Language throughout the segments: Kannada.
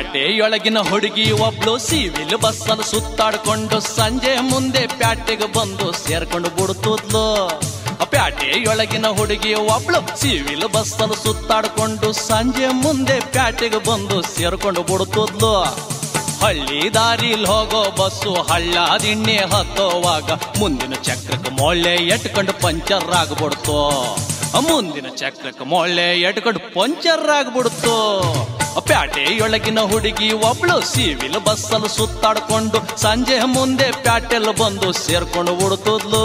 ಪ್ಯಾಟೆಯೊಳಗಿನ ಹುಡುಗಿ ಒಬ್ಳು ಸಿವಿಲ್ ಬಸ್ಸಲ್ಲಿ ಸುತ್ತಾಡ್ಕೊಂಡು ಸಂಜೆ ಮುಂದೆ ಪ್ಯಾಟೆಗೆ ಬಂದು ಸೇರ್ಕೊಂಡು ಬಿಡುತ್ತಿದ್ಲು ಆ ಪ್ಯಾಟೆಯೊಳಗಿನ ಹುಡುಗಿ ಒಬ್ಳು ಸಿವಿಲ್ ಬಸ್ಸಲ್ಲಿ ಸುತ್ತಾಡ್ಕೊಂಡು ಸಂಜೆ ಮುಂದೆ ಪ್ಯಾಟೆಗೆ ಬಂದು ಸೇರ್ಕೊಂಡು ಬಿಡುತ್ತಿದ್ಲು ಹಳ್ಳಿ ದಾರಿಲ್ ಹೋಗೋ ಬಸ್ಸು ಹಳ್ಳ ದಿಣ್ಣೆ ಹತ್ತೋವಾಗ ಮುಂದಿನ ಚಕ್ರಕ್ಕೆ ಮೊಳ್ಳೆ ಎಟ್ಕೊಂಡು ಪಂಚರ್ ಆಗ್ಬಿಡ್ತು ಆ ಮುಂದಿನ ಚಕ್ರಕ್ಕೆ ಮೊಳ್ಳೆ ಎಟ್ಕೊಂಡು ಪಂಚರ್ ಆಗ್ಬಿಡ್ತು ಆ ಪ್ಯಾಟೆಯೊಳಗಿನ ಹುಡುಗಿ ಒಬ್ಳು ಸಿವಿಲ್ ಬಸ್ಸಲ್ಲಿ ಸುತ್ತಾಡ್ಕೊಂಡು ಸಂಜೆ ಮುಂದೆ ಪ್ಯಾಟೆಲ್ ಬಂದು ಸೇರ್ಕೊಂಡು ಬಿಡ್ತದ್ಲು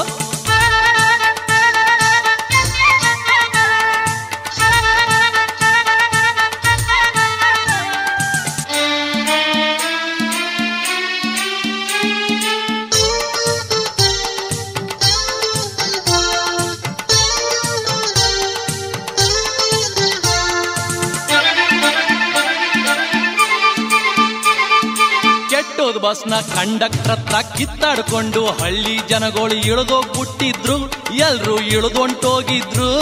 ಕೆಟ್ಟೋದ್ ಬಸ್ನ ಕಂಡಕ್ಟರ್ ಹತ್ರ ಕಿತ್ತಾಡ್ಕೊಂಡು ಹಳ್ಳಿ ಜನಗಳು ಇಳಿದೋಗ್ಬಿಟ್ಟಿದ್ರು ಎಲ್ರು ಇಳಿದೊಂಟೋಗಿದ್ರು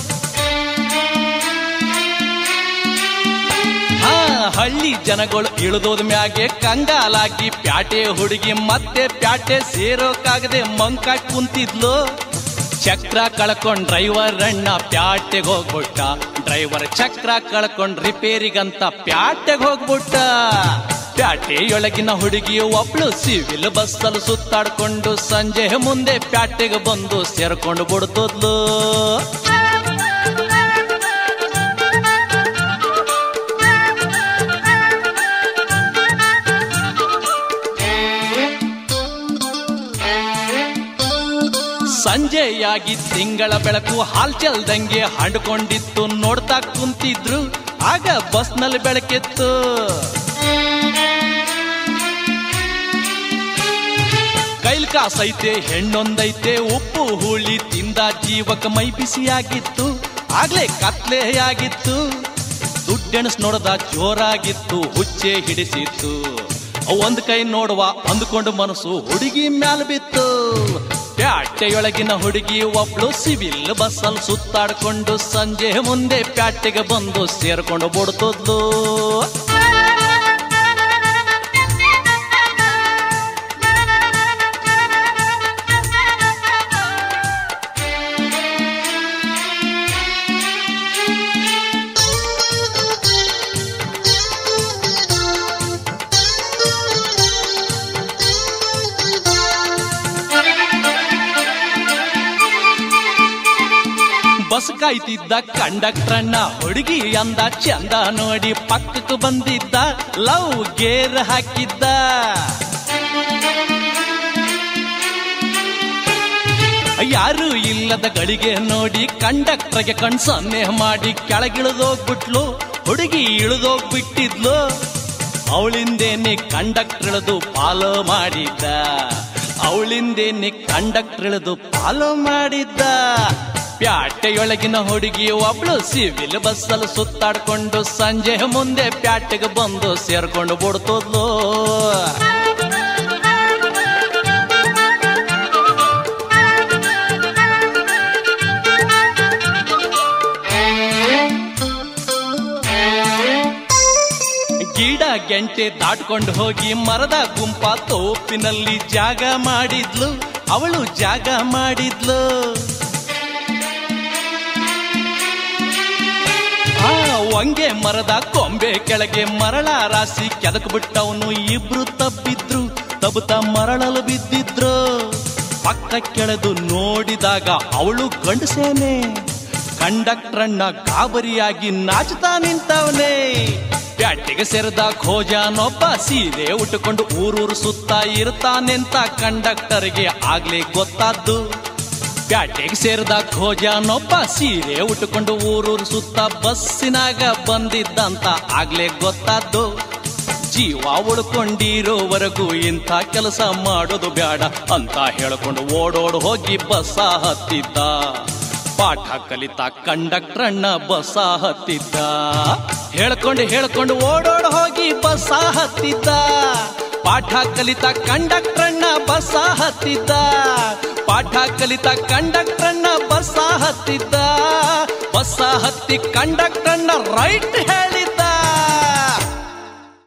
ಹಾ ಹಳ್ಳಿ ಜನಗಳು ಇಳಿದೋದ್ ಮ್ಯಾಗೆ ಕಂಗಾಲಾಗಿ ಪ್ಯಾಟೆ ಹುಡುಗಿ ಮತ್ತೆ ಪ್ಯಾಟೆ ಸೇರೋಕಾಗದೆ ಮಂಕಾಟ್ ಕುಂತಿದ್ಲು ಚಕ್ರ ಕಳ್ಕೊಂಡ್ ಡ್ರೈವರ್ ಅಣ್ಣ ಪ್ಯಾಟೆಗೆ ಹೋಗ್ಬಿಟ್ಟ ಡ್ರೈವರ್ ಚಕ್ರ ಕಳ್ಕೊಂಡ್ ರಿಪೇರಿಗಂತ ಪ್ಯಾಟೆಗೆ ಹೋಗ್ಬಿಟ್ಟ ಪ್ಯಾಟೆಯೊಳಗಿನ ಹುಡುಗಿ ಒಬ್ಳು ಸಿವಿಲ್ ಬಸ್ಸಲ್ಲಿ ಸುತ್ತಾಡ್ಕೊಂಡು ಸಂಜೆ ಮುಂದೆ ಪ್ಯಾಟೆಗೆ ಬಂದು ಸೇರ್ಕೊಂಡು ಬಿಡ್ತದ್ಲು ಸಂಜೆಯಾಗಿ ತಿಂಗಳ ಬೆಳಕು ಹಾಲ್ ಚೆಲ್ದಂಗೆ ಹಂಡ್ಕೊಂಡಿತ್ತು ನೋಡ್ತಾ ಕುಂತಿದ್ರು ಆಗ ಬಸ್ನಲ್ಲಿ ಬೆಳಕಿತ್ತು ಕೈಲ್ ಕಾಸೈತೆ ಹೆಣ್ಣೊಂದೈತೆ ಉಪ್ಪು ಹುಳಿ ತಿಂದ ಜೀವಕ ಮೈ ಬಿಸಿಯಾಗಿತ್ತು ಆಗ್ಲೇ ಕತ್ಲೆ ಆಗಿತ್ತು ದುಡ್ಡೆಣಸ್ ನೋಡದ ಜೋರಾಗಿತ್ತು ಹುಚ್ಚೆ ಹಿಡಿಸಿತ್ತು ಒಂದ್ ಕೈ ನೋಡುವ ಅಂದ್ಕೊಂಡು ಮನಸ್ಸು ಹುಡುಗಿ ಮ್ಯಾಲ ಬಿತ್ತು ಪ್ಯಾಟೆಯೊಳಗಿನ ಹುಡುಗಿ ಒಬ್ಳು ಸಿವಿಲ್ ಬಸ್ಸಲ್ಲಿ ಸುತ್ತಾಡ್ಕೊಂಡು ಸಂಜೆ ಮುಂದೆ ಪ್ಯಾಟೆಗೆ ಬಂದು ಸೇರ್ಕೊಂಡು ಬಿಡ್ತದ್ಲು ಬಸ್ ಕಾಯ್ತಿದ್ದ ಕಂಡಕ್ಟರ್ನ ಹುಡುಗಿ ಅಂದ ಚಂದ ನೋಡಿ ಪಕ್ಕಕ್ಕೆ ಬಂದಿದ್ದ ಲವ್ ಗೇರ್ ಹಾಕಿದ್ದ ಯಾರು ಇಲ್ಲದ ಗಳಿಗೆ ನೋಡಿ ಕಂಡಕ್ಟರ್ಗೆ ಕಣ್ ಸನ್ನೆ ಮಾಡಿ ಕೆಳಗಿಳಿದೋಗ್ಬಿಟ್ಲು ಹುಡುಗಿ ಇಳಿದೋಗ್ಬಿಟ್ಟಿದ್ಲು ಅವಳಿಂದೇನೆ ಕಂಡಕ್ಟರ್ ಇಳಿದು ಫಾಲೋ ಮಾಡಿದ್ದ ಅವಳಿಂದೇನೆ ಕಂಡಕ್ಟರ್ ಇಳಿದು ಫಾಲೋ ಮಾಡಿದ್ದ ಪ್ಯಾಟೆಯೊಳಗಿನ ಹುಡುಗಿ ಒಬ್ಳು ಸಿವಿಲ್ ಬಸ್ಸಲ್ಲಿ ಸುತ್ತಾಡ್ಕೊಂಡು ಸಂಜೆ ಮುಂದೆ ಪ್ಯಾಟೆಗೆ ಬಂದು ಸೇರ್ಕೊಂಡು ಬಿಡ್ತದ್ಲು ಗಿಡ ಗೆಂಟೆ ದಾಟ್ಕೊಂಡು ಹೋಗಿ ಮರದ ಗುಂಪ ತೋಪಿನಲ್ಲಿ ಜಾಗ ಮಾಡಿದ್ಲು ಅವಳು ಜಾಗ ಮಾಡಿದ್ಲು ಆ ಒಂಗೆ ಮರದ ಕೊಂಬೆ ಕೆಳಗೆ ಮರಳ ರಾಶಿ ಕೆದಕ್ ಬಿಟ್ಟವನು ಇಬ್ರು ತಬ್ಬಿದ್ರು ತಬುತ ಮರಳಲು ಬಿದ್ದಿದ್ರು ಪಕ್ಕ ಕೆಳೆದು ನೋಡಿದಾಗ ಅವಳು ಗಂಡಸೇನೆ ಕಂಡಕ್ಟರನ್ನ ಗಾಬರಿಯಾಗಿ ನಾಚುತ್ತಾ ನಿಂತವನೇ ಪ್ಯಾಟೆಗೆ ಸೇರಿದ ಖೋಜಾನೊಬ್ಬ ಸೀರೆ ಉಟ್ಟುಕೊಂಡು ಊರೂರು ಸುತ್ತ ಇರ್ತಾನೆಂತ ಕಂಡಕ್ಟರ್ಗೆ ಆಗ್ಲೇ ಗೊತ್ತಾದ್ದು ಪ್ಯಾಟೆಗೆ ಸೇರಿದ ಖೋಜಾನೊಬ್ಬ ಸೀರೆ ಉಟ್ಟುಕೊಂಡು ಊರೂರು ಸುತ್ತ ಬಸ್ಸಿನಾಗ ಬಂದಿದ್ದಂತ ಆಗ್ಲೇ ಗೊತ್ತಾದ್ದು ಜೀವ ಉಳ್ಕೊಂಡಿರೋವರೆಗೂ ಇಂಥ ಕೆಲಸ ಮಾಡೋದು ಬೇಡ ಅಂತ ಹೇಳ್ಕೊಂಡು ಓಡೋಡ್ ಹೋಗಿ ಬಸ್ಸ ಹತ್ತಿದ್ದ ಪಾಠ ಕಲಿತ ಕಂಡಕ್ಟರ್ನ ಬಸ್ಸ ಹತ್ತಿದ್ದ ಹೇಳ್ಕೊಂಡು ಹೇಳ್ಕೊಂಡು ಓಡೋಡ್ ಹೋಗಿ ಬಸ್ಸ ಹತ್ತಿದ್ದ ಪಾಠ ಕಲಿತ ಕಂಡಕ್ಟರ್ನ ಬಸ್ಸ ಹತ್ತಿದ್ದ ಪಾಠ ಕಲಿತ ಕಂಡಕ್ಟರ್ನ ಬಸ್ಸ ಹತ್ತಿದ್ದ ಬಸ್ಸ ಹತ್ತಿ ಕಂಡಕ್ಟರ್ನ ರೈಟ್ ಹೇಳಿದ್ದ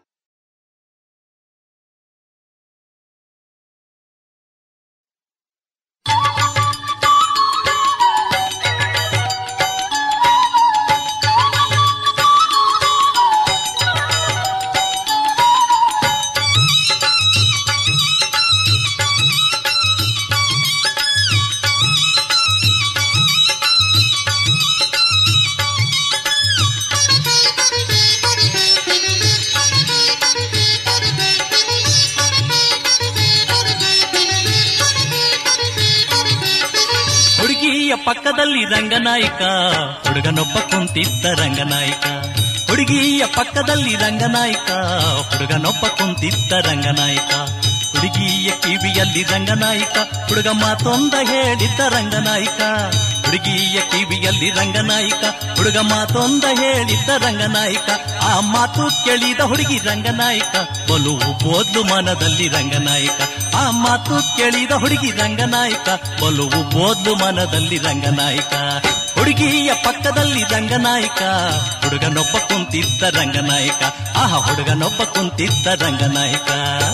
ಪಕ್ಕದಲ್ಲಿ ರಂಗನಾಯಕ ಹುಡುಗನೊಬ್ಬ ಕುಂತಿದ್ದ ರಂಗನಾಯಕ ಹುಡುಗಿಯ ಪಕ್ಕದಲ್ಲಿ ರಂಗನಾಯಕ ಹುಡುಗನೊಬ್ಬ ಕುಂತಿದ್ದ ರಂಗನಾಯಕ ಹುಡುಗಿಯ ಕಿವಿಯಲ್ಲಿ ರಂಗನಾಯಕ ಹುಡುಗ ಮಾತೊಂದ ಹೇಳಿದ್ದ ರಂಗನಾಯಕ ಹುಡುಗಿಯ ಕಿವಿಯಲ್ಲಿ ರಂಗನಾಯಕ ಹುಡುಗ ಮಾತೊಂದ ಹೇಳಿದ್ದ ರಂಗನಾಯಕ ಆ ಮಾತು ಕೇಳಿದ ಹುಡುಗಿ ರಂಗನಾಯಕ ಬಲುವು ಬೋದ್ಲು ಮನದಲ್ಲಿ ರಂಗನಾಯಕ ಆ ಮಾತು ಕೇಳಿದ ಹುಡುಗಿ ರಂಗನಾಯಕ ಬಲುವು ಬೋದ್ಲು ಮನದಲ್ಲಿ ರಂಗನಾಯಕ ಹುಡುಗಿಯ ಪಕ್ಕದಲ್ಲಿ ರಂಗನಾಯಕ ಹುಡುಗನೊಬ್ಬ ಕುಂತಿದ್ದ ರಂಗನಾಯಕ ಆಹ ಹುಡುಗನೊಬ್ಬ ಕುಂತಿದ್ದ ರಂಗನಾಯಕ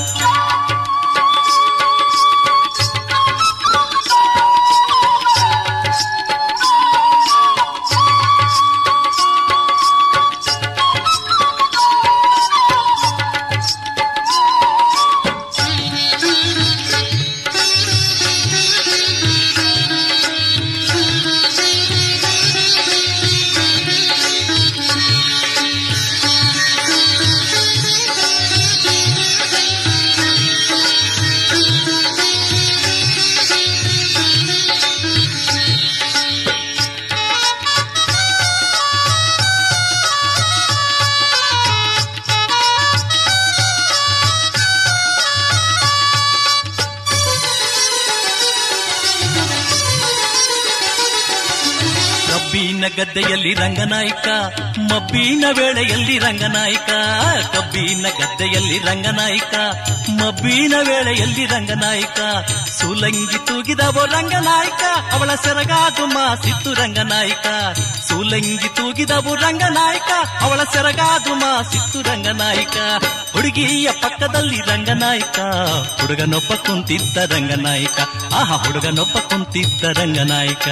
ಕಬ್ಬಿನ ಗದ್ದೆಯಲ್ಲಿ ರಂಗನಾಯಕ ಮಬ್ಬಿನ ವೇಳೆಯಲ್ಲಿ ರಂಗನಾಯಕ ಕಬ್ಬಿನ ಗದ್ದೆಯಲ್ಲಿ ರಂಗನಾಯಕ ಮಬ್ಬಿನ ವೇಳೆಯಲ್ಲಿ ರಂಗನಾಯಕ ಸೂಲಂಗಿ ತೂಗಿದವೋ ರಂಗನಾಯಕ ಅವಳ ಸೆರಗಾದು ಮಾಸಿತ್ತು ರಂಗನಾಯಕ ಸೂಲಂಗಿ ತೂಗಿದವು ರಂಗನಾಯಕ ಅವಳ ಸೆರಗಾದು ಮಾಸಿತ್ತು ರಂಗನಾಯಕ ಹುಡುಗಿಯ ಪಕ್ಕದಲ್ಲಿ ರಂಗನಾಯಕ ಹುಡುಗನೊಬ್ಬ ಕುಂತಿದ್ದ ರಂಗನಾಯಕ ಆಹ ಹುಡುಗನೊಬ್ಬ ಕುಂತಿದ್ದ ರಂಗನಾಯಕ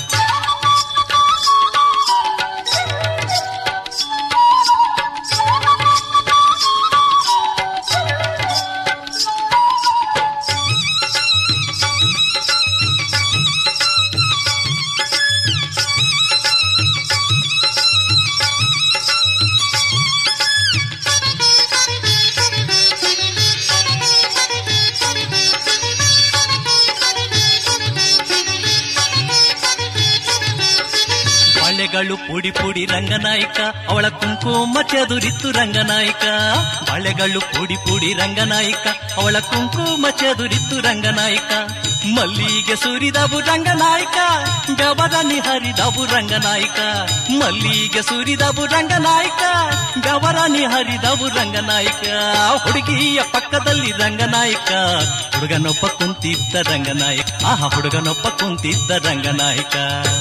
ಬಾಳೆಗಳು ಪುಡಿ ಪುಡಿ ರಂಗನಾಯಕ ಅವಳ ಕುಂಕುಮ ಚದುರಿತ್ತು ರಂಗನಾಯಕ ಬಾಳೆಗಳು ಪುಡಿ ಪುಡಿ ರಂಗನಾಯಕ ಅವಳ ಕುಂಕುಮ ಚದುರಿತ್ತು ರಂಗನಾಯಕ ಮಲ್ಲಿಗೆ ಸುರಿದವು ರಂಗನಾಯಕ ಬೆವರನಿ ಹರಿದವು ರಂಗನಾಯಕ ಮಲ್ಲಿಗೆ ಸುರಿದವು ರಂಗನಾಯಕ ಬೆವರನಿ ಹರಿದವು ರಂಗನಾಯಕ ಹುಡುಗಿಯ ಪಕ್ಕದಲ್ಲಿ ರಂಗನಾಯಕ ಹುಡುಗನೊಬ್ಬ ಕುಂತಿದ್ದ ರಂಗನಾಯಕ ಆಹ ಹುಡುಗನೊಬ್ಬ ಕುಂತಿದ್ದ ರಂಗನಾಯಕ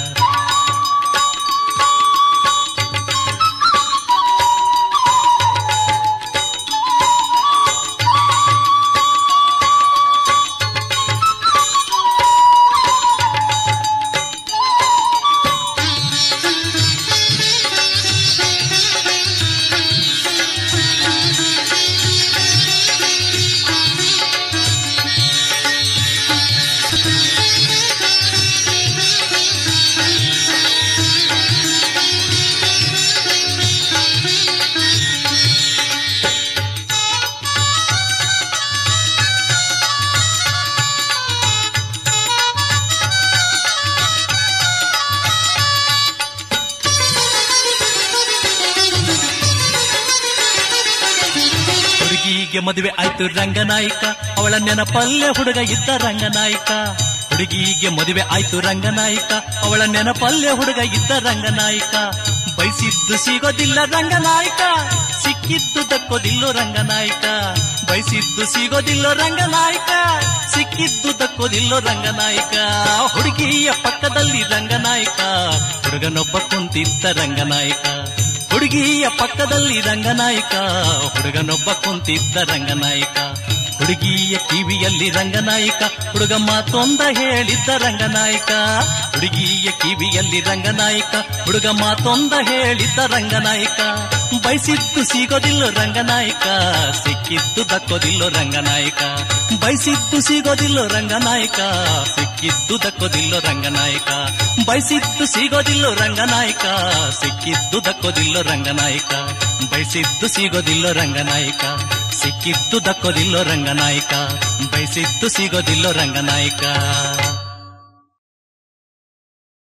ಹುಡುಗಿಗೆ ಮದುವೆ ಆಯ್ತು ರಂಗನಾಯಕ ಅವಳ ನೆನಪಲ್ಲೇ ಹುಡುಗ ಇದ್ದ ರಂಗನಾಯಕ ಹುಡುಗಿಗೆ ಮದುವೆ ಆಯ್ತು ರಂಗನಾಯಕ ಅವಳ ನೆನಪಲ್ಲೇ ಹುಡುಗ ಇದ್ದ ರಂಗನಾಯಕ ಬಯಸಿದ್ದು ಸಿಗೋದಿಲ್ಲ ರಂಗನಾಯಕ ಸಿಕ್ಕಿದ್ದು ದಕ್ಕೋದಿಲ್ಲೋ ರಂಗನಾಯಕ ಬಯಸಿದ್ದು ಸಿಗೋದಿಲ್ಲೋ ರಂಗನಾಯಕ ಸಿಕ್ಕಿದ್ದು ದಕ್ಕೋದಿಲ್ಲೋ ರಂಗನಾಯಕ ಹುಡುಗಿಯ ಪಕ್ಕದಲ್ಲಿ ರಂಗನಾಯಕ ಹುಡುಗನೊಬ್ಬ ಕುಂತಿದ್ದ ರಂಗನಾಯಕ ಹುಡುಗಿಯ ಪಕ್ಕದಲ್ಲಿ ರಂಗನಾಯಕ ಹುಡುಗನೊಬ್ಬ ಕುಂತಿದ್ದ ರಂಗನಾಯಕ ಹುಡುಗಿಯ ಕಿವಿಯಲ್ಲಿ ರಂಗನಾಯಕ ಹುಡುಗ ಮಾತೊಂದ ಹೇಳಿದ್ದ ರಂಗನಾಯಕ ಹುಡುಗಿಯ ಕಿವಿಯಲ್ಲಿ ರಂಗನಾಯಕ ಹುಡುಗ ಮಾತೊಂದ ಹೇಳಿದ್ದ ರಂಗನಾಯಕ ಬಯಸಿದ್ದು ಸಿಗೋದಿಲ್ಲ ರಂಗನಾಯಕ ಸಿಕ್ಕಿದ್ದು ದಕ್ಕೋದಿಲ್ಲೋ ರಂಗನಾಯಕ ಬಯಸಿದ್ದು ಸಿಗೋದಿಲ್ಲೋ ರಂಗನಾಯಕ ಸಿಕ್ಕಿದ್ದು ದಕ್ಕೋದಿಲ್ಲೋ ರಂಗನಾಯಕ ಬಯಸಿದ್ದು ಸಿಗೋದಿಲ್ಲೋ ರಂಗನಾಯಕ ಸಿಕ್ಕಿದ್ದು ದಕ್ಕೋದಿಲ್ಲೋ ರಂಗನಾಯಕ ಬಯಸಿದ್ದು ಸಿಗೋದಿಲ್ಲೋ ರಂಗನಾಯಕ ಸಿಕ್ಕಿದ್ದು ದಕ್ಕೋದಿಲ್ಲೋ ರಂಗನಾಯಕ ಬಯಸಿದ್ದು ಸಿಗೋದಿಲ್ಲೋ ರಂಗನಾಯಕ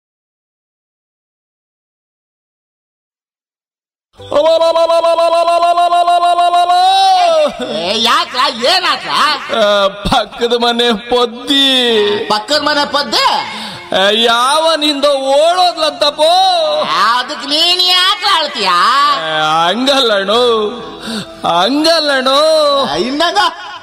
ಏ ಯಾಕ್ಲ ಏನಾಕ್ಲ ಪಕ್ಕದ ಮನೆ ಪೊದ್ದಿ ಪಕ್ಕದ ಮನೆ ಪದ್ದೆ ಆ, ಯಾವನಿಂದ ಓಡೋದ್ಲಂತಪ್ಪೋ ಅದಕ್ಕೆ ನೀನ್ ಯಾಕೆ ಆಳ್ತೀಯ ಆ, ಹಂಗಲ್ಲಣ್ಣು ಹಂಗಲ್ಲಣ್ಣು ಇನ್ನಂಗ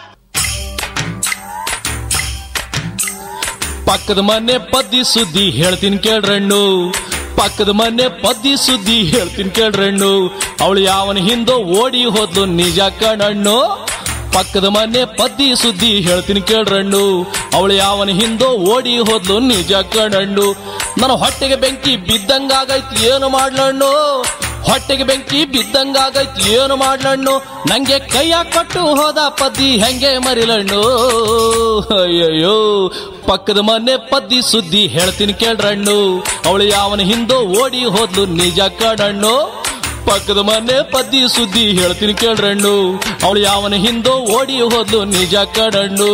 ಪಕ್ಕದ ಮನೆ ಪದ್ದಿ ಸುದ್ದಿ ಹೇಳ್ತೀನಿ ಕೇಳ್ರಣ್ಣು ಪಕ್ಕದ ಮನೆ ಪದ್ದಿ ಸುದ್ದಿ ಹೇಳ್ತೀನಿ ಕೇಳ್ರಣ್ಣು ಅವಳು ಯಾವನ ಹಿಂದೋ ಓಡಿ ಹೋದ್ಲು ನಿಜ ಕಣಣ್ಣು ಪಕ್ಕದ ಮನೆ ಪದ್ದಿ ಸುದ್ದಿ ಹೇಳ್ತೀನಿ ಕೇಳ್ರಣ್ಣು ಅವಳು ಯಾವನ ಹಿಂದೋ ಓಡಿ ಹೋದ್ಲು ನಿಜ ಕಣಣ್ಣು ನನ್ನ ಹೊಟ್ಟೆಗೆ ಬೆಂಕಿ ಬಿದ್ದಂಗಾಗೈತಿ ಏನು ಮಾಡ್ಲಣ್ಣು ಹೊಟ್ಟೆಗೆ ಬೆಂಕಿ ಬಿದ್ದಂಗಾಗೈತಿ ಏನು ಮಾಡ್ಲಣ್ಣು ನಂಗೆ ಕೈಯ ಕೊಟ್ಟು ಹೋದ ಪದ್ದಿ ಹೆಂಗೆ ಮರಿಲಣ್ಣು ಅಯ್ಯಯ್ಯೋ ಪಕ್ಕದ ಮನೆ ಪದ್ದಿ ಸುದ್ದಿ ಹೇಳ್ತೀನಿ ಕೇಳ್ರಣ್ಣು ಅವಳು ಯಾವನ ಹಿಂದೋ ಓಡಿ ಹೋದ್ಲು ನಿಜ ಕಣಣ್ಣು ಪಕ್ಕದ ಮನೆ ಪದ್ದಿ ಸುದ್ದಿ ಹೇಳ್ತೀನಿ ಕೇಳ್ರಣ್ಣು ಅವಳು ಯಾವನ ಹಿಂದೋ ಓಡಿ ಹೋದ್ಲು ನಿಜ ಕಣಣ್ಣು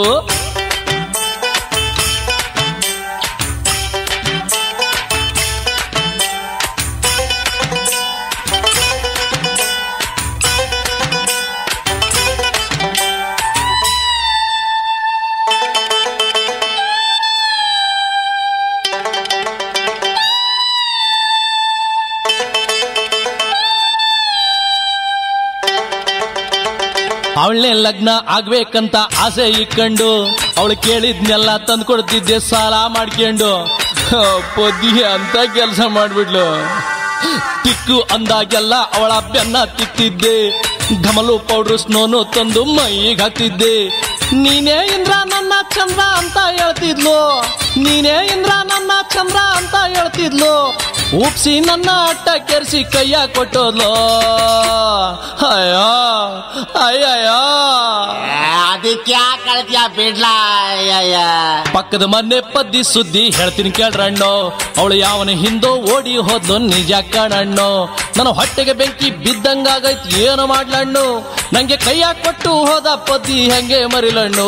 ಅವಳನ್ನೇ ಲಗ್ನ ಆಗ್ಬೇಕಂತ ಆಸೆ ಇಕ್ಕೊಂಡು ಅವಳು ಕೇಳಿದ್ನೆಲ್ಲ ತಂದ್ಕೊಡ್ತಿದ್ದೆ ಸಾಲ ಮಾಡ್ಕೊಂಡು ಪೊದ್ದಿ ಅಂತ ಕೆಲಸ ಮಾಡ್ಬಿಡ್ಲು ತಿಕ್ಕು ಅಂದಾಗೆಲ್ಲ ಅವಳ ಬೆನ್ನ ತಿಕ್ತಿದ್ದೆ ಘಮಲು ಪೌಡ್ರು ಸ್ನೋನು ತಂದು ಮೈಗೆ ಹಾಕ್ತಿದ್ದೆ ನೀನೇ ಇಂದ್ರ ನನ್ನ ಚಂದ್ರ ಅಂತ ಹೇಳ್ತಿದ್ಲು ನೀನೇ ಇಂದ್ರ ನನ್ನ ಚಂದ್ರ ಅಂತ ಹೇಳ್ತಿದ್ಲು ಉಪ್ಸಿ ನನ್ನ ಅಟ್ಟ ಕೆರ್ಸಿ ಕೈಯ ಕೊಟ್ಟೋದ್ಲು ಅಯ್ಯೋ ಅಯ್ಯಯ್ಯೋ ಅದಕ್ಕೆ ಯಾಕೆ ಆಳ್ತೀಯ ಬಿಡ್ಲಾ ಅಯ್ಯಯ್ಯ ಪಕ್ಕದ ಮನೆ ಪದ್ದಿ ಸುದ್ದಿ ಹೇಳ್ತೀನಿ ಕೇಳ್ರಣ್ಣು ಅವಳು ಯಾವನ ಹಿಂದೋ ಓಡಿ ಹೋದ್ಲು ನಿಜ ಕಣಣ್ಣು ನನ್ನ ಹೊಟ್ಟೆಗೆ ಬೆಂಕಿ ಬಿದ್ದಂಗಾಗೈತಿ ಏನು ಮಾಡ್ಲಣ್ಣು ನಂಗೆ ಕೈಯ ಕೊಟ್ಟು ಹೋದ ಪದ್ದಿ ಹೆಂಗೆ ಮರಿಲಣ್ಣು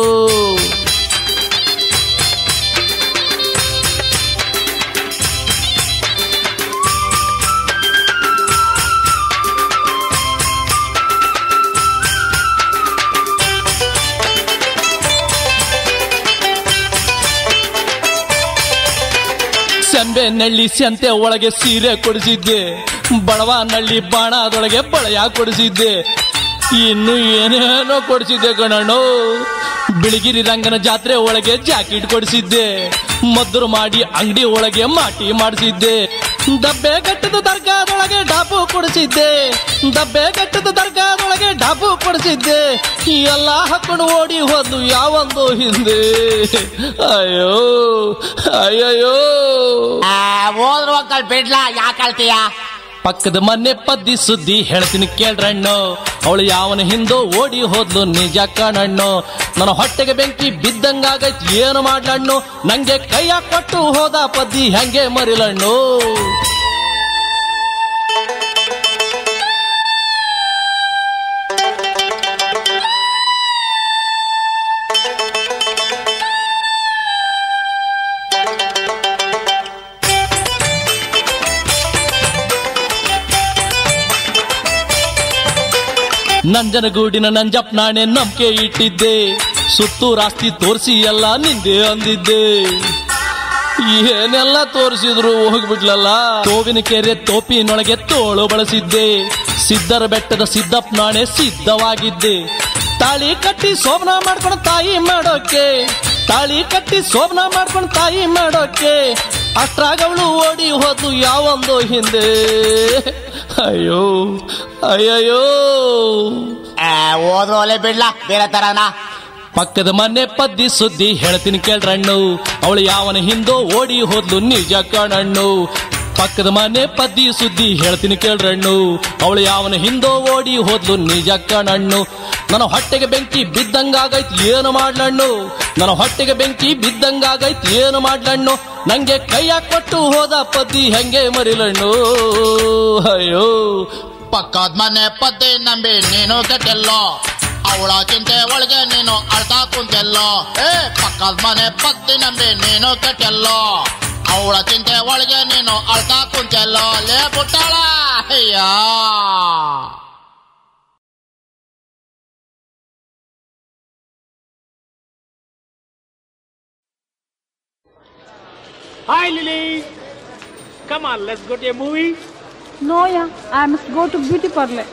ಸೆಂಬೆ ನಳ್ಳಿ ಸಂತೆ ಒಳಗೆ ಸೀರೆ ಕೊಡಿಸಿದ್ದೆ ಬಡವ ನಳ್ಳಿ ಬಾಣದೊಳಗೆ ಬಳೆಯ ಕೊಡಿಸಿದ್ದೆ ಇನ್ನು ಏನೇನೋ ಕೊಡಿಸಿದ್ದೆ ಕಣಣ್ಣು ಬಿಳಿಗಿರಿ ರಂಗನ ಜಾತ್ರೆ ಒಳಗೆ ಜಾಕೆಟ್ ಕೊಡಿಸಿದ್ದೆ ಮದ್ದೂರು ಮಾಡಿ ಅಂಗಡಿ ಒಳಗೆ ಮಾಟಿ ಮಾಡಿಸಿದ್ದೆ ದಬ್ಬೆ ಕಟ್ಟದ ದರ್ಗಾದೊಳಗೆ ಡಾಬು ಕೊಡಿಸಿದ್ದೆ ದಬ್ಬೆ ಕಟ್ಟದ ದರ್ಗಾದೊಳಗೆ ಡಾಬು ಕೊಡಿಸಿದ್ದೆ ಎಲ್ಲ ಹಾಕೊಂಡು ಓಡಿ ಹೋದ್ಲು ಯಾವೊಂದು ಹಿಂದೆ ಅಯ್ಯೋ ಅಯ್ಯಯ್ಯೋ ಆ, ಹೋದ್ರು ಹೋಗ್ತಾಳ್ ಬಿಡ್ಲಾ ಯಾಕೆ ಆಳ್ತೀಯ ಪಕ್ಕದ ಮನೆ ಪದ್ದಿ ಸುದ್ದಿ ಹೇಳ್ತೀನಿ ಕೇಳ್ರಣ್ಣು ಅವಳು ಯಾವನ ಹಿಂದೋ ಓಡಿ ಹೋದ್ಲು ನಿಜ ಕಣಣ್ಣು ನನ್ನ ಹೊಟ್ಟೆಗೆ ಬೆಂಕಿ ಬಿದ್ದಂಗಾಗೈತಿ ಏನು ಮಾಡ್ಲಣ್ಣು ನಂಗೆ ಕೈಯ ಕೊಟ್ಟು ಹೋದ ಪದ್ದಿ ಹೆಂಗೆ ಮರಿಲಣ್ಣು ನಂಜನಗೂಡಿನ ನಂಜಪ್ ನಾಣೆ ನಂಬಿಕೆ ಇಟ್ಟಿದ್ದೆ ಸುತ್ತು ರಾಸ್ತಿ ತೋರಿಸಿ ಎಲ್ಲ ನಿಂದೆ ಅಂದಿದ್ದೆ ಏನೆಲ್ಲ ತೋರಿಸಿದ್ರು ಹೋಗ್ಬಿಡ್ಲಲ್ಲ ತೋವಿನ ಕೆರೆ ತೋಪಿನೊಳಗೆ ತೋಳು ಬಳಸಿದ್ದೆ ಸಿದ್ದರ ಬೆಟ್ಟದ ಸಿದ್ದಪ್ಪ ನಾಣೆ ಸಿದ್ಧವಾಗಿದ್ದೆ ತಾಳಿ ಕಟ್ಟಿ ಶೋಭನ ಮಾಡ್ಕೊಂಡು ತಾಯಿ ಮಾಡೋಕೆ ತಾಳಿ ಕಟ್ಟಿ ಶೋಭನ ಮಾಡ್ಕೊಂಡು ತಾಯಿ ಮಾಡೋಕೆ ಅಷ್ಟ್ರಾಗವಳು ಓಡಿ ಹೋದ್ಲು ಯಾವೊಂದು ಹಿಂದೆ ಅಯ್ಯೋ ಅಯ್ಯಯ್ಯೋ ಆ, ಹೋದ್ರು ಒಲೆ ಬಿಡ್ಲಾ ಬೇರೆ ತರನಾ ಪಕ್ಕದ ಮನೆ ಪದ್ದಿ ಸುದ್ದಿ ಹೇಳ್ತೀನಿ ಕೇಳ್ರಣ್ಣು ಅವಳು ಯಾವನ ಹಿಂದೋ ಓಡಿ ಹೋದ್ಲು ನಿಜ ಕಣಣ್ಣು ಪಕ್ಕದ ಮನೆ ಪದ್ದಿ ಸುದ್ದಿ ಹೇಳ್ತೀನಿ ಕೇಳ್ರಣ್ಣು ಅವಳು ಯಾವನ ಹಿಂದೋ ಓಡಿ ಹೋದ್ಲು ನಿಜ ಕಣಣ್ಣು ನನ್ನ ಹೊಟ್ಟೆಗೆ ಬೆಂಕಿ ಬಿದ್ದಂಗಾಗೈತಿ ಏನು ಮಾಡ್ಲಣ್ಣು ನನ್ನ ಹೊಟ್ಟೆಗೆ ಬೆಂಕಿ ಬಿದ್ದಂಗಾಗೈತಿ ಏನು ಮಾಡ್ಲಣ್ಣು ನಂಗೆ ಕೈಯ ಕೊಟ್ಟು ಹೋದ ಪದ್ದಿ ಹೆಂಗೆ ಮರಿಲಣ್ಣು ಅಯ್ಯೋ ಪಕ್ಕದ ಮನೆ ಪದ್ದೆ ನಂಬಿ ನೀನು ಕೆಟ್ಟೆಲ್ಲೋ ಅವಳ ಚಿಂತೆ ಒಳಗೆ ನೀನು ಅಳ್ತಾ ಕುಂತೆಲ್ಲೋ ಏ ಪಕ್ಕದ ಮನೆ ಪದ್ದೆ ನಂಬಿ ನೀನು ಕೆಟ್ಟೆಲ್ಲೋ ಅವಳ ಚಿಂತೆ ಒಳಗೆ ನೀನು ಅಳ್ತಾ ಕುಂತೆಲ್ಲೋ ಲೇ ಪುಟ್ಟಳ ಅಯ್ಯ Hi, Lily. Come on, let's go to a movie. No, yeah, I must go to beauty parlor.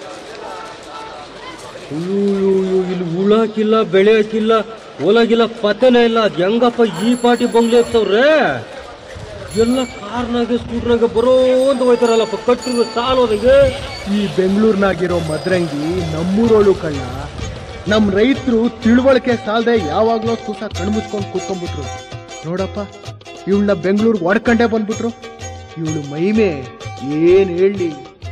ಅಯ್ಯೋ ಇಲ್ಲಿ ಉಳಾಕಿಲ್ಲ ಬೆಳೆಯಕ್ಕಿಲ್ಲ ಒಲಗಿಲ್ಲ ಪತೆನೇ ಇಲ್ಲ ಅದ್ ಹೆಂಗಪ್ಪ ಈ ಪಾಟಿ ಬಂಗ್ಲೆ ಇರ್ತವ್ರೆ ಎಲ್ಲ ಕಾರ್ನಾಗೆ ಸ್ಕೂಟ್ರಾಗೆ ಬರೋ ಅಂತ ಹೋಯ್ತಾರಲ್ಲಪ್ಪ ಕಟ್ಟಿರೋ ಸಾಲೋದಿಗೆ ಈ ಬೆಂಗಳೂರಿನಾಗಿರೋ ಮದ್ರಂಗಿ ನಮ್ಮೂರೋಳು ಕಳ್ಳ ನಮ್ ರೈತರು ತಿಳುವಳಿಕೆ ಸಾಲದೆ ಯಾವಾಗ್ಲೋ ತೂಕ ಕಣ್ಮುಚ್ಕೊಂಡು ಕೂತ್ಕೊಂಡ್ಬಿಟ್ರು ನೋಡಪ್ಪ ಇವಳನ್ನ ಬೆಂಗಳೂರಿಗೆ ಹೊಡ್ಕಂಡೇ ಬಂದ್ಬಿಟ್ರು ಇವಳು ಮೈಮೆ ಏನ್ ಹೇಳಿ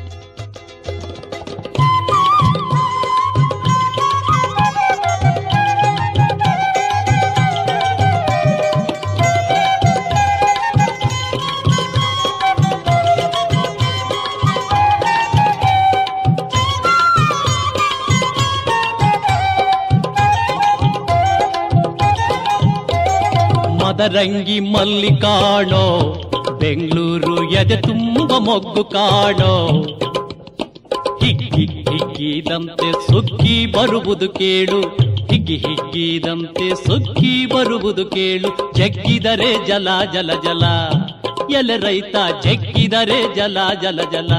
ಮದರಂಗಿ ಮಲ್ಲಿ ಕಾಣೋ ಬೆಂಗಳೂರು ಎದೆ ತುಂಬ ಮೊಗ್ಗು ಕಾಣೋ ಹಿಗ್ಗಿ ಹಿಗ್ಗಿದಂತೆ ಸುಗ್ಗಿ ಬರುವುದು ಕೇಳು ಹಿಗ್ಗಿ ಹಿಗ್ಗಿದಂತೆ ಸುಗ್ಗಿ ಬರುವುದು ಕೇಳು ಜಗ್ಗಿದರೆ ಜಲ ಜಲ ಜಲ ಎಲೆ ರೈತ ಜಗ್ಗಿದರೆ ಜಲ ಜಲ ಜಲ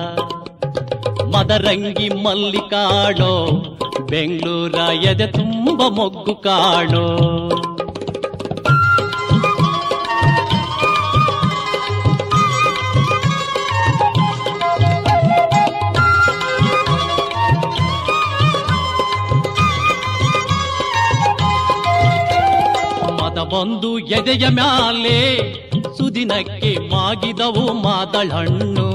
ಮದರಂಗಿ ಮಲ್ಲಿ ಕಾಣೋ ಬೆಂಗಳೂರ ಎದೆ ತುಂಬ ಮೊಗ್ಗು ಕಾಣೋ ಮದ ಬಂದು ಎದೆಯ ಮ್ಯಾಲೆ ಸುದಿನಕ್ಕೆ ಮಾಗಿದವು ಮಾದಳಹಣ್ಣು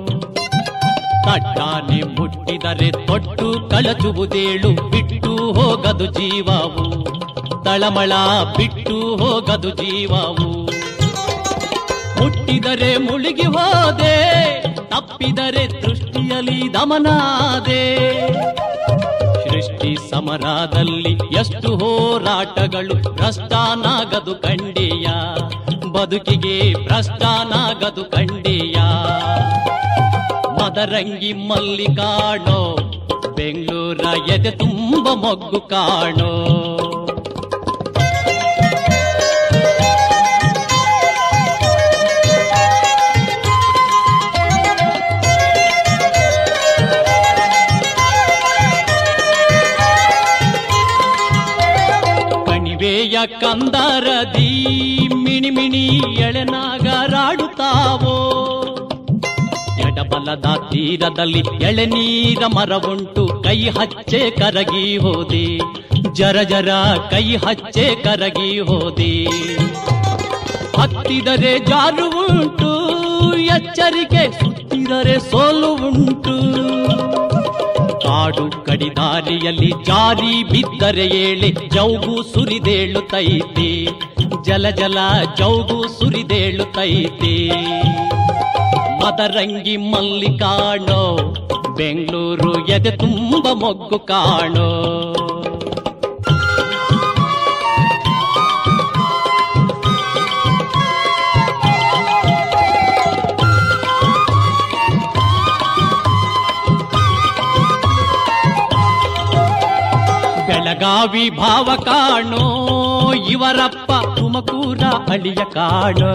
ತಟ್ಟಾನೆ ಮುಟ್ಟಿದರೆ ತೊಟ್ಟು ಕಳಚುವುದೇಳು ಬಿಟ್ಟು ಹೋಗದು ಜೀವವು ತಳಮಳ ಬಿಟ್ಟು ಹೋಗದು ಜೀವವು ಮುಟ್ಟಿದರೆ ಮುಳುಗಿ ಹೋದೆ ತಪ್ಪಿದರೆ ದೃಷ್ಟಿಯಲ್ಲಿ ದಮನಾದೆ ಸೃಷ್ಟಿ ಸಮರದಲ್ಲಿ ಎಷ್ಟು ಹೋರಾಟಗಳು ಭ್ರಷ್ಟನಾಗದು ಕಂಡಿಯ ಬದುಕಿಗೆ ಭ್ರಷ್ಟನಾಗದು ಕಂಡಿಯ ಮದರಂಗಿ ಮಲ್ಲಿ ಕಾಣೋ ಬೆಂಗಳೂರ ಎದೆ ತುಂಬ ಮೊಗ್ಗು ಕಾಣೋ ಕಣಿವೆಯ ಕಂದರದಿ ಮಿಣಿ ಮಿಣಿ ಎಳೆನಾಗರಾಡುತ್ತಾವೋ ಎಡಬಲದ ತೀರದಲ್ಲಿ ಎಳೆನೀರ ಮರವುಂಟು ಕೈ ಹಚ್ಚೆ ಕರಗಿ ಹೋದೆ ಜರ ಜರ ಕೈ ಹಚ್ಚೆ ಕರಗಿ ಹೋದೆ ಹತ್ತಿದರೆ ಜಾರು ಉಂಟು ಎಚ್ಚರಿಕೆ ಸುತ್ತಿದರೆ ಸೋಲು ಉಂಟು ಕಾಡು ಕಡಿದಾರಿಯಲ್ಲಿ ಜಾರಿ ಬಿದ್ದರೆ ಏಳೆ ಜೌಗು ಸುರಿದೇಳುತ್ತೈತೆ ಜಲ ಜಲ ಜೌಗು ಸುರಿದೇಳುತ್ತೈತೆ ಮದರಂಗಿ ಮಲ್ಲಿ ಕಾಣೋ ಬೆಂಗಳೂರು ಎದೆ ತುಂಬ ಮೊಗ್ಗು ಕಾಣೋ ಬೆಳಗಾವಿ ಭಾವ ಕಾಣೋ ಇವರಪ್ಪ ತುಮಕೂರ ಅಳಿಯ ಕಾಣೋ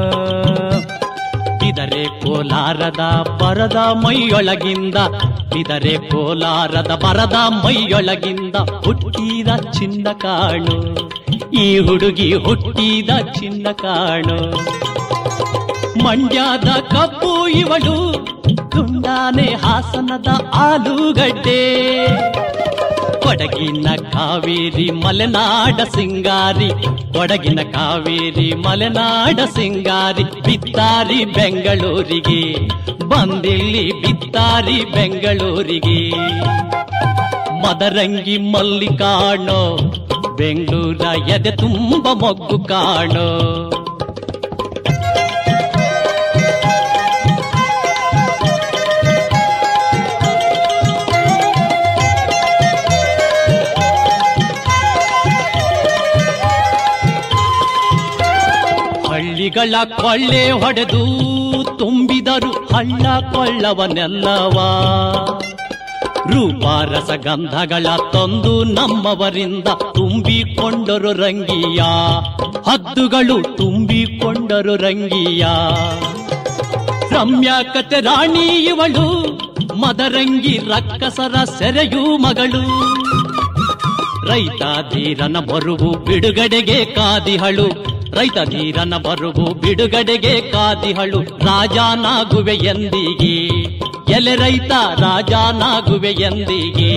ಬಿದರೆ ಕೋಲಾರದ ಬರದ ಮೈಯೊಳಗಿಂದ ಬಿದರೆ ಕೋಲಾರದ ಬರದ ಮೈಯೊಳಗಿಂದ ಹುಟ್ಟಿದ ಚಿನ್ನ ಕಾಣು ಈ ಹುಡುಗಿ ಹುಟ್ಟಿದ ಚಿನ್ನ ಕಾಣು ಮಂಡ್ಯದ ಕಬ್ಬು ಇವಳು ತುಂಡಾನೆ ಹಾಸನದ ಆಲೂಗಡ್ಡೆ ಕೊಡಗಿನ ಕಾವೇರಿ ಮಲೆನಾಡ ಸಿಂಗಾರಿ ಕೊಡಗಿನ ಕಾವೇರಿ ಮಲೆನಾಡ ಸಿಂಗಾರಿ ಬಿತ್ತಾರಿ ಬೆಂಗಳೂರಿಗೆ ಬಂದಿಲ್ಲಿ ಬಿತ್ತಾರಿ ಬೆಂಗಳೂರಿಗೆ ಮದರಂಗಿ ಮಲ್ಲಿ ಕಾಣೋ ಬೆಂಗಳೂರ ಎದೆ ತುಂಬ ಮೊಗ್ಗು ಕಾಣೋ ಹಳ್ಳಿಗಳ ಕೊಳ್ಳೆ ಹೊಡೆದು ತುಂಬಿದರು ಹಳ್ಳ ಕೊಳ್ಳವನೆಲ್ಲವ ರೂಪ ರಸಗಂಧಗಳ ತಂದು ನಮ್ಮವರಿಂದ ತುಂಬಿಕೊಂಡರು ರಂಗಿಯ ಹದ್ದುಗಳು ತುಂಬಿಕೊಂಡರು ರಂಗಿಯ ರಮ್ಯ ಕತೆ ರಾಣಿ ಇವಳು ಮದರಂಗಿ ರಕ್ಕಸರ ಸೆರೆಯೂ ಮಗಳು ರೈತ ಧೀರನ ಬರುವು ಬಿಡುಗಡೆಗೆ ಕಾದಿಹಳು ರೈತ ಧೀರನ ಬರುವು ಬಿಡುಗಡೆಗೆ ಕಾದಿಹಳು ರಾಜನಾಗುವೆ ಎಂದಿಗೆ ಎಲೆ ರೈತ ರಾಜನಾಗುವೆ ಎಂದಿಗೆ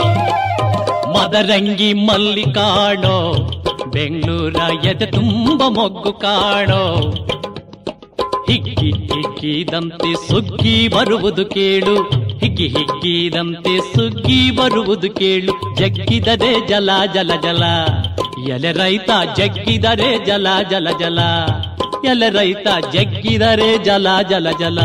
ಮದರಂಗಿ ಮಲ್ಲಿ ಕಾಣೋ ಬೆಂಗಳೂರ ಎದೆ ತುಂಬ ಮೊಗ್ಗು ಕಾಣೋ ಹಿಕ್ಕಿ ಹಿಕ್ಕಿದಂತೆ ಸುಗ್ಗಿ ಬರುವುದು ಕೇಳು ಹಿಕ್ಕಿ ಹಿಕ್ಕಿದಂತೆ ಸುಗ್ಗಿ ಬರುವುದು ಕೇಳು ಜಗ್ಗಿದರೆ ಜಲ ಜಲ ಜಲ ಎಲೆ ರೈತ ಜಗ್ಗಿದರೆ ಜಲ ಜಲ ಜಲ ಎಲೆ ರೈತ ಜಗ್ಗಿದರೆ ಜಲ ಜಲ ಜಲ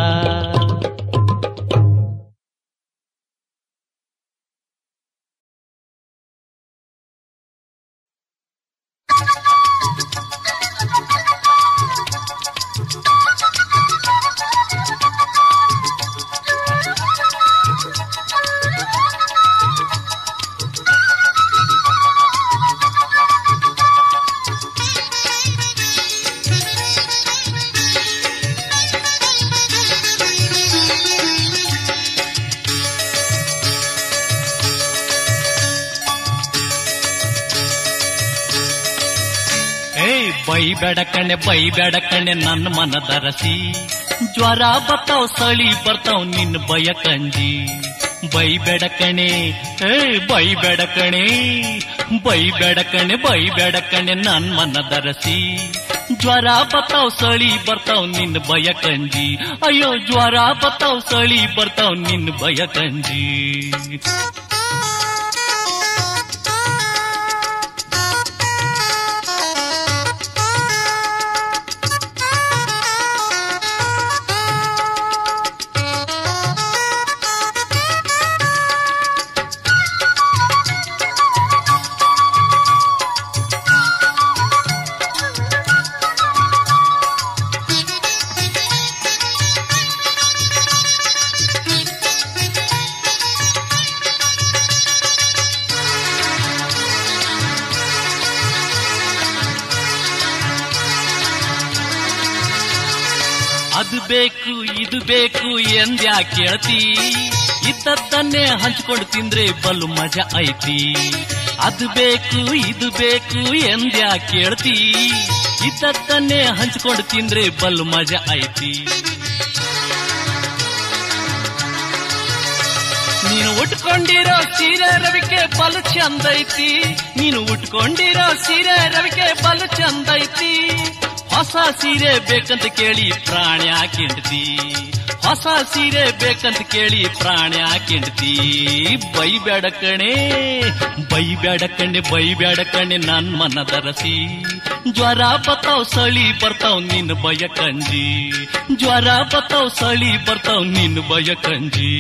ಏ ಬೈಬೇಡ ಕಣೆ ಬೈಬೇಡ ಕಣೆ ನನ್ನ ಮನ ದರಸಿ ಜ್ವರ ಬರ್ತಾವ್ ಸಳಿ ಬರ್ತಾವ್ ನಿನ್ನ ಭಯ ಕಂಡಿ ಬೈಬೇಡ ಕಣೆ ಏ ಬೈಬೇಡ ಕಣೆ ಬೈಬೇಡ ಕಣೆ ಬೈಬೇಡ ಕಣೆ ನನ್ ಮನ ದರಸಿ ಜ್ವರ ಬರ್ತಾವ್ ಸಳಿ ಬರ್ತಾವ್ ನಿನ್ನ ಭಯ ಕಂಡಿ ಅಯ್ಯೋ ಜ್ವರ ಬರ್ತಾವ್ ಸಳಿ ಬರ್ತಾವ್ ನಿನ್ನ ಭಯ ಕಂಡಿ ಅದು ಬೇಕು ಇದು ಬೇಕು ಎಂದ್ಯಾ ಕೇಳ್ತಿ ಇದ್ದದ್ದನ್ನೇ ಹಂಚ್ಕೊಂಡು ತಿಂದ್ರೆ ಬಲು ಮಜಾ ಐತಿ ಅದು ಬೇಕು ಇದು ಬೇಕು ಎಂದ್ಯಾ ಕೇಳ್ತಿ ಇದ್ದದ್ದನ್ನೇ ಹಂಚ್ಕೊಂಡು ತಿಂದ್ರೆ ಬಲು ಮಜಾ ಐತಿ ನೀನು ಉಟ್ಕೊಂಡಿರೋ ಸೀರೆ ರವಿಕೆ ಬಲು ಚಂದೈತಿ ನೀನು ಉಟ್ಕೊಂಡಿರೋ ಸೀರೆ ರವಿಕೆ ಬಲು ಚಂದೈತಿ ಹೊಸ ಸೀರೆ ಬೇಕಂತ ಕೇಳಿ ಪ್ರಾಣ್ಯ ಕೆಂಡ್ತಿ ಹೊಸ ಸೀರೆ ಬೇಕಂತ ಕೇಳಿ ಪ್ರಾಣ್ಯ ಕೆಂಡ್ತಿ ಬೈಬೇಡ ಕಣೆ ಬೈಬೇಡ ಕಣೆ ಬೈಬೇಡ ಕಣೆ ನನ್ ಮನ ದರಸಿ ಜ್ವರ ಬತ್ತಾವ್ ಸಳಿ ಬರ್ತಾವ್ ನಿನ್ನ ಭಯ ಕಂಜಿ ಜ್ವರ ಬತ್ತಾವ್ ಸಳಿ ಬರ್ತಾವ್ ನಿನ್ನ ಭಯ ಕಂಜಿ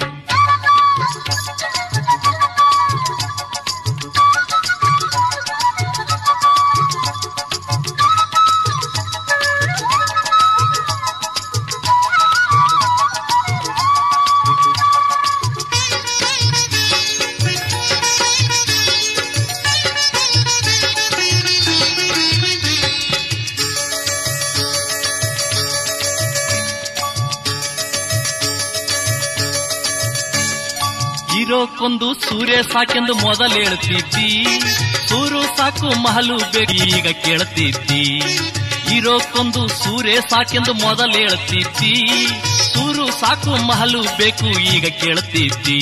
ಇರೋಕ್ಕೊಂದು ಸೂರ್ಯ ಸಾಕೆಂದು ಮೊದಲು ಹೇಳ್ತಿದ್ದಿ ಸೂರು ಸಾಕು ಮಹಲು ಬೇಕು ಈಗ ಕೇಳ್ತಿದ್ದಿ ಇರೋಕ್ಕೊಂದು ಸೂರ್ಯ ಸಾಕೆಂದು ಮೊದಲು ಹೇಳ್ತಿದ್ದಿ ಸೂರು ಸಾಕು ಮಹಲು ಬೇಕು ಈಗ ಕೇಳ್ತಿದ್ದಿ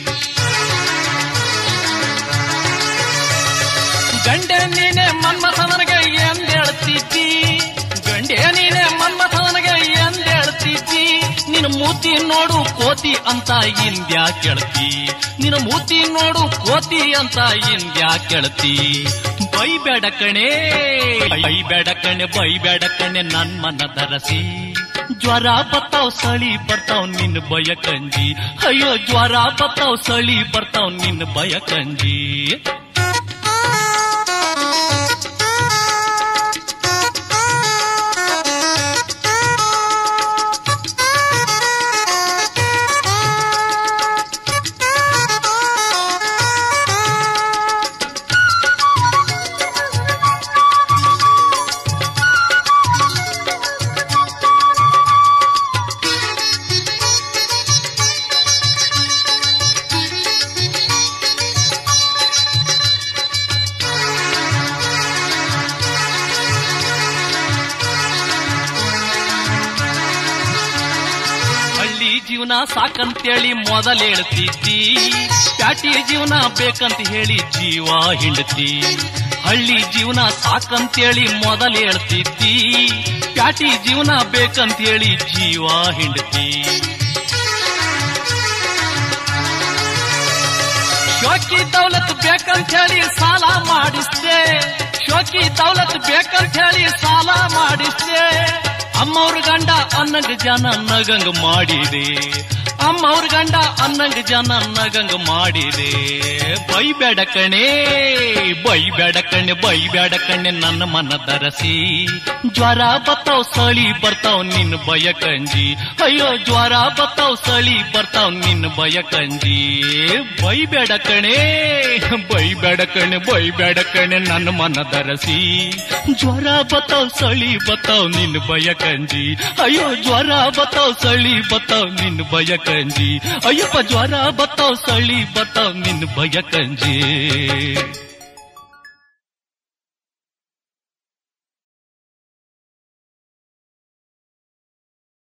ಗಂಡೆ ನೀನೆ ಮನ್ಮಥವನಿಗೆ ಎಂದ್ ಹೇಳ್ತಿದ್ದಿ ಗಂಡೆ ನೀನೆ ಮನ್ಮಥವನಿಗೆ ಎಂದ್ ಹೇಳ್ತಿದ್ದಿ ನಿನ್ನ ಮೂತಿ ನೋಡು ಕೋತಿ ಅಂತ ಇಂದ್ಯಾ ಕೇಳ್ತಿ ನಿನ್ನ ಮೂತಿ ನೋಡು ಕೋತಿ ಅಂತ ಇಂದ್ಯಾ ಕೇಳ್ತಿ ಬೈಬೇಡ ಕಣೆ ಬೈಬೇಡ ಕಣೆ ಬೈಬೇಡ ಕಣೆ ನನ್ ಮನ ದರಸಿ ಜ್ವರ ಬತ್ತಾವ್ ಸಳಿ ಬರ್ತಾವ್ ನಿನ್ನ ಭಯ ಕಂಜಿ ಅಯ್ಯೋ ಜ್ವರ ಬತ್ತಾವ್ ಸಳಿ ಬರ್ತಾವ್ ನಿನ್ನ ಭಯ ಕಂಜಿ ಸಾಕಂತೇಳಿ ಮೊದಲ ಹೇಳ್ತಿದ್ದಿ ಪ್ಯಾಟಿ ಜೀವನ ಬೇಕಂತ ಹೇಳಿ ಜೀವ ಹಿಂಡ್ತಿ ಹಳ್ಳಿ ಜೀವನ ಸಾಕಂತೇಳಿ ಮೊದಲ ಹೇಳ್ತಿದ್ದಿ ಪ್ಯಾಟಿ ಜೀವನ ಬೇಕಂತ ಹೇಳಿ ಜೀವ ಹಿಂಡ್ತಿ ಶೋಕಿ ದೌಲತ್ ಬೇಕಂತ ಹೇಳಿ ಸಾಲ ಮಾಡಿಸ್ದೆ ಶೋಕಿ ದೌಲತ್ ಬೇಕಂತ ಹೇಳಿ ಸಾಲ ಮಾಡಿಸ್ದೆ ಅಮ್ಮವ್ರ ಗಂಡ ಅನ್ನಂಗ ಜನ ನಗಂಗ ಮಾಡಿದೆ ಅಮ್ಮವ್ರ ಗಂಡ ಅನ್ನಂಗ ಜನ ನಗಂಗ ಮಾಡಿದೆ ಬೈಬೇಡ ಕಣೆ ಬೈಬೇಡ ಕಣ್ಣೆ ಬೈಬೇಡ ಕಣ್ಣೆ ನನ್ನ ಮನ ದರಸಿ ಜ್ವರ ಬತ್ತಾವ್ ಸಳಿ ಬರ್ತಾವ್ ನಿನ್ನ ಭಯ ಕಂಜಿ ಅಯ್ಯೋ ಜ್ವರ ಬತ್ತಾವ್ ಸಳಿ ಬರ್ತಾವ್ ನಿನ್ನ ಭಯ ಕಂಜಿ ಬೈಬೇಡ ಕಣೆ ಬೈಬೇಡ ಕಣೆ ಬೈಬೇಡ ಕಣೆ ನನ್ನ ಮನ ದರಸಿ ಜ್ವರ ಬತ್ತಾವ್ ಸಳಿ ಬತ್ತಾವ್ ನಿನ್ನ ಭಯ ಕಂಜಿ ಅಯ್ಯೋ ಜ್ವರ ಬತ್ತಾವ್ ಸಳಿ ಬತ್ತಾವ್ ನಿನ್ನ ಭಯ ಕಂಜಿ ಅಯ್ಯಪ್ಪ ಜ್ವರ ಬತ್ತಾವ್ ಸಳಿ ಬತ್ತಾವ್ ನಿನ್ನ ಭಯ ಕಂಜಿ